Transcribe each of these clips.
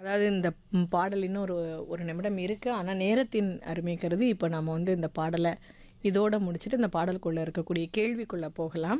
அதாவது இந்த ம், பாடல் இன்னும் ஒரு ஒரு நிமிடம் இருக்கு ஆனால் நேரத்தின் அருமை கருதி இப்போ நம்ம வந்து இந்த பாடலை இதோட முடிச்சுட்டு இந்த பாடலுக்குள்ள இருக்கக்கூடிய கேள்விக்குள்ள போகலாம்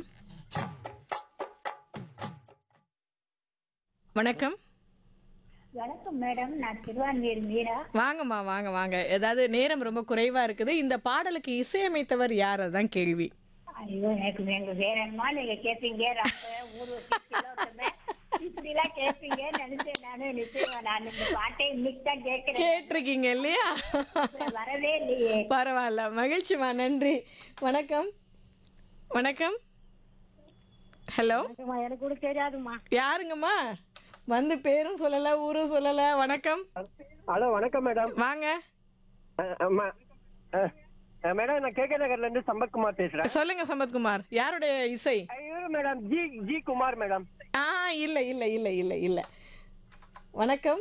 வணக்கம் வணக்கம் மேடம் நான் திருவான்மியூர் மீரா வாங்கம்மா வாங்க வாங்க ஏதாவது நேரம் ரொம்ப குறைவா இருக்குது இந்த பாடலுக்கு இசையமைத்தவர் யார் அதான் கேள்வி ஐயோ எனக்கு எங்க வேற என்னமா நீங்க கேட்பீங்க ரப்ப, ஊரு கிலோட்டமே இப்படி எல்லாம் கேட்பீங்க நினைச்சேன் நானு நிச்சயமா நான் இந்த பாட்டை இன்னைக்கு தான் கேட்கிறேன் கேட்டிருக்கீங்க இல்லையா வரவே இல்லையே பரவாயில்ல மகிழ்ச்சிமா நன்றி வணக்கம் வணக்கம் ஹலோ எனக்கு கூட தெரியாதுமா யாருங்கம்மா வந்து பேரும் சொல்லல ஊரும் சொல்லல வணக்கம் ஹலோ வணக்கம் மேடம் வாங்க அஹ், அம்மா. அஹ், அஹ், மேடம் நான் கேகே நகர்ல இருந்து சம்பத்குமார் பேசுறேன் சொல்லுங்க சம்பத்குமார் யாருடைய இசை ஐயோ madam G G Kumar madam ஆ இல்ல இல்ல இல்ல இல்ல இல்ல வணக்கம்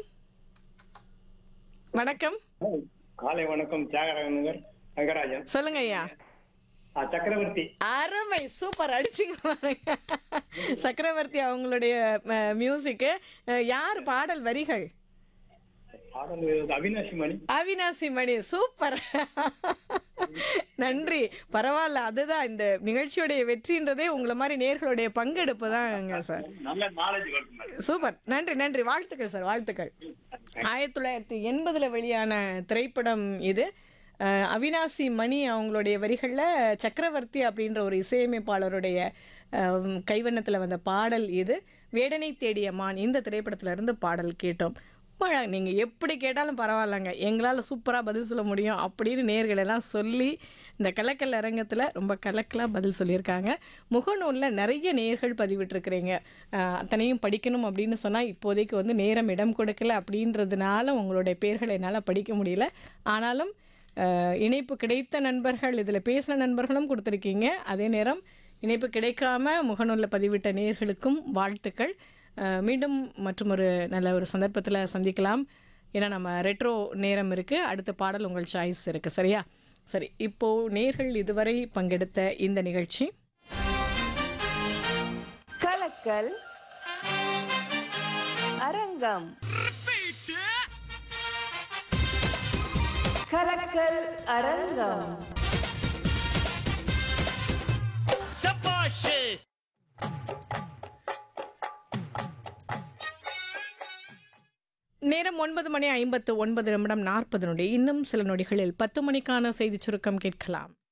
வணக்கம் காலை வணக்கம் தியாகராஜன் நகர் ரங்கராஜன் சொல்லுங்க ஐயா ஆ, சக்கரவர்த்தி அருமை சூப்பர் அடிச்சுங்க பாருங்க சக்கரவர்த்தி அவங்களுடைய மியூசிக்கு யார் பாடல் வரிகள் பாடல் எழுதுவது அவினாஷி மணி அவினாசி மணி சூப்பர் நன்றி பரவாயில்ல அதுதான் இந்த நிகழ்ச்சியுடைய வெற்றின்றதே உங்களை மாதிரி நேர்களுடைய பங்கெடுப்பு தாங்க சார் நல்ல நாலேஜ் வருது மேடம் சூப்பர் நன்றி நன்றி வாழ்த்துக்கள் சார் வாழ்த்துக்கள் ஆயிரத்தி தொள்ளாயிரத்தி எண்பதுல வெளியான திரைப்படம் இது அஹ், அவினாசி மணி அவங்களுடைய வரிகளில் சக்கரவர்த்தி அப்படின்ற ஒரு இசையமைப்பாளருடைய அஹ், கைவண்ணத்தில் வந்த பாடல் இது வேடனை தேடிய மான் இந்த திரைப்படத்துல இருந்து பாடல் கேட்டோம் மழை நீங்கள் எப்படி கேட்டாலும் பரவாயில்லங்க எங்களால் சூப்பராக பதில் சொல்ல முடியும் அப்படின்னு நேர்கள் எல்லாம் சொல்லி இந்த கலக்கல் அரங்கத்தில் ரொம்ப கலக்கலாக பதில் சொல்லியிருக்காங்க முகநூலில் நிறைய நேர்கள் பதிவிட்டிருக்கிறீங்க அஹ், அத்தனையும் படிக்கணும் அப்படின்னு சொன்னால் இப்போதைக்கு வந்து நேரம் இடம் கொடுக்கல அப்படின்றதுனால உங்களுடைய பேர்களை என்னால் படிக்க முடியல ஆனாலும் அஹ், இணைப்பு கிடைத்த நண்பர்கள் இதில் பேசின நண்பர்களும் கொடுத்துருக்கீங்க அதே நேரம் இணைப்பு கிடைக்காம முகநூலில் பதிவிட்ட நேர்களுக்கும் வாழ்த்துக்கள் அஹ், மீண்டும் மற்றும் ஒரு நல்ல ஒரு சந்தர்ப்பத்தில் சந்திக்கலாம் ஏன்னா நம்ம ரெட்ரோ நேரம் இருக்குது அடுத்த பாடல் உங்கள் சாய்ஸ் இருக்குது சரியா சரி இப்போது நேர்கள் இதுவரை பங்கெடுத்த இந்த நிகழ்ச்சி கலக்கல் அரங்கம் கலக்கல் அரங்கம் நேரம் ஒன்பது மணி ஐம்பத்து ஒன்பது நிமிடம் நாற்பது நொடி இன்னும் சில நொடிகளில் பத்து மணிக்கான செய்திச் சுருக்கம் கேட்கலாம்